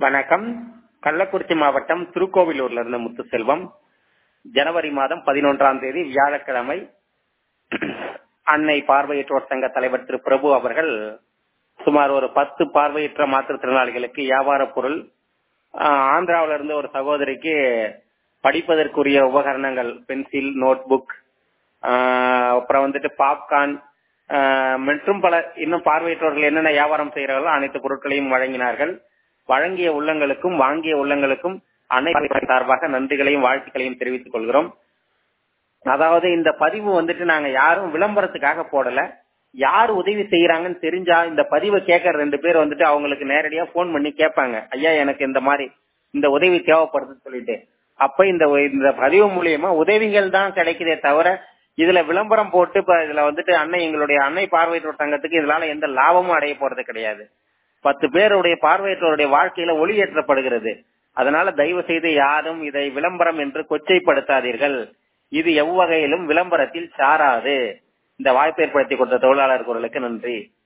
வணக்கம் கள்ளக்குறிச்சி மாவட்டம் திருக்கோவிலூர்ல இருந்து முத்துசெல்வம் ஜனவரி மாதம் பதினொன்றாம் தேதி வியாழக்கிழமை அன்னை பார்வையற்றோர் சங்க தலைவர் திரு பிரபு அவர்கள் சுமார் ஒரு பத்து பார்வையற்ற மாற்றுத்திறனாளிகளுக்கு வியாபார பொருள் ஆஹ், ஆந்திராவுல இருந்து ஒரு சகோதரிக்கு படிப்பதற்குரிய உபகரணங்கள் பென்சில் நோட் புக் அப்புறம் வந்துட்டு பாப்கார்ன் ஆஹ், மற்றும் பல இன்னும் பார்வையற்றவர்கள் என்னென்ன வியாபாரம் செய்கிறார்களோ அனைத்து பொருட்களையும் வழங்கினார்கள் வழங்கிய உள்ளங்களுக்கும் வாங்கிய உள்ளங்களுக்கும் அனைத்து சார்பாக நன்றிகளையும் வாழ்த்துக்களையும் தெரிவித்துக் கொள்கிறோம் அதாவது இந்த பதிவு வந்துட்டு நாங்க யாரும் விளம்பரத்துக்காக போடல யார் உதவி செய்யறாங்கன்னு தெரிஞ்சா இந்த பதிவை கேட்கற ரெண்டு பேர் வந்துட்டு அவங்களுக்கு நேரடியா போன் பண்ணி கேட்பாங்க ஐயா எனக்கு இந்த மாதிரி இந்த உதவி தேவைப்படுதுன்னு சொல்லிட்டு அப்ப இந்த இந்த பதிவு மூலியமா உதவிகள் தான் கிடைக்குதே தவிர இதுல விளம்பரம் போட்டு இப்ப இதுல வந்துட்டு அன்னை எங்களுடைய அன்னை பார்வையற்றோர் சங்கத்துக்கு இதனால எந்த லாபமும் அடைய போறது கிடையாது பத்து பேருடைய பார்வையற்றோருடைய வாழ்க்கையில ஒளி ஏற்றப்படுகிறது அதனால தயவு செய்து யாரும் இதை விளம்பரம் என்று கொச்சைப்படுத்தாதீர்கள் இது எவ்வகையிலும் விளம்பரத்தில் சாராது இந்த வாய்ப்பு ஏற்படுத்தி கொடுத்த தொழிலாளர் குரலுக்கு நன்றி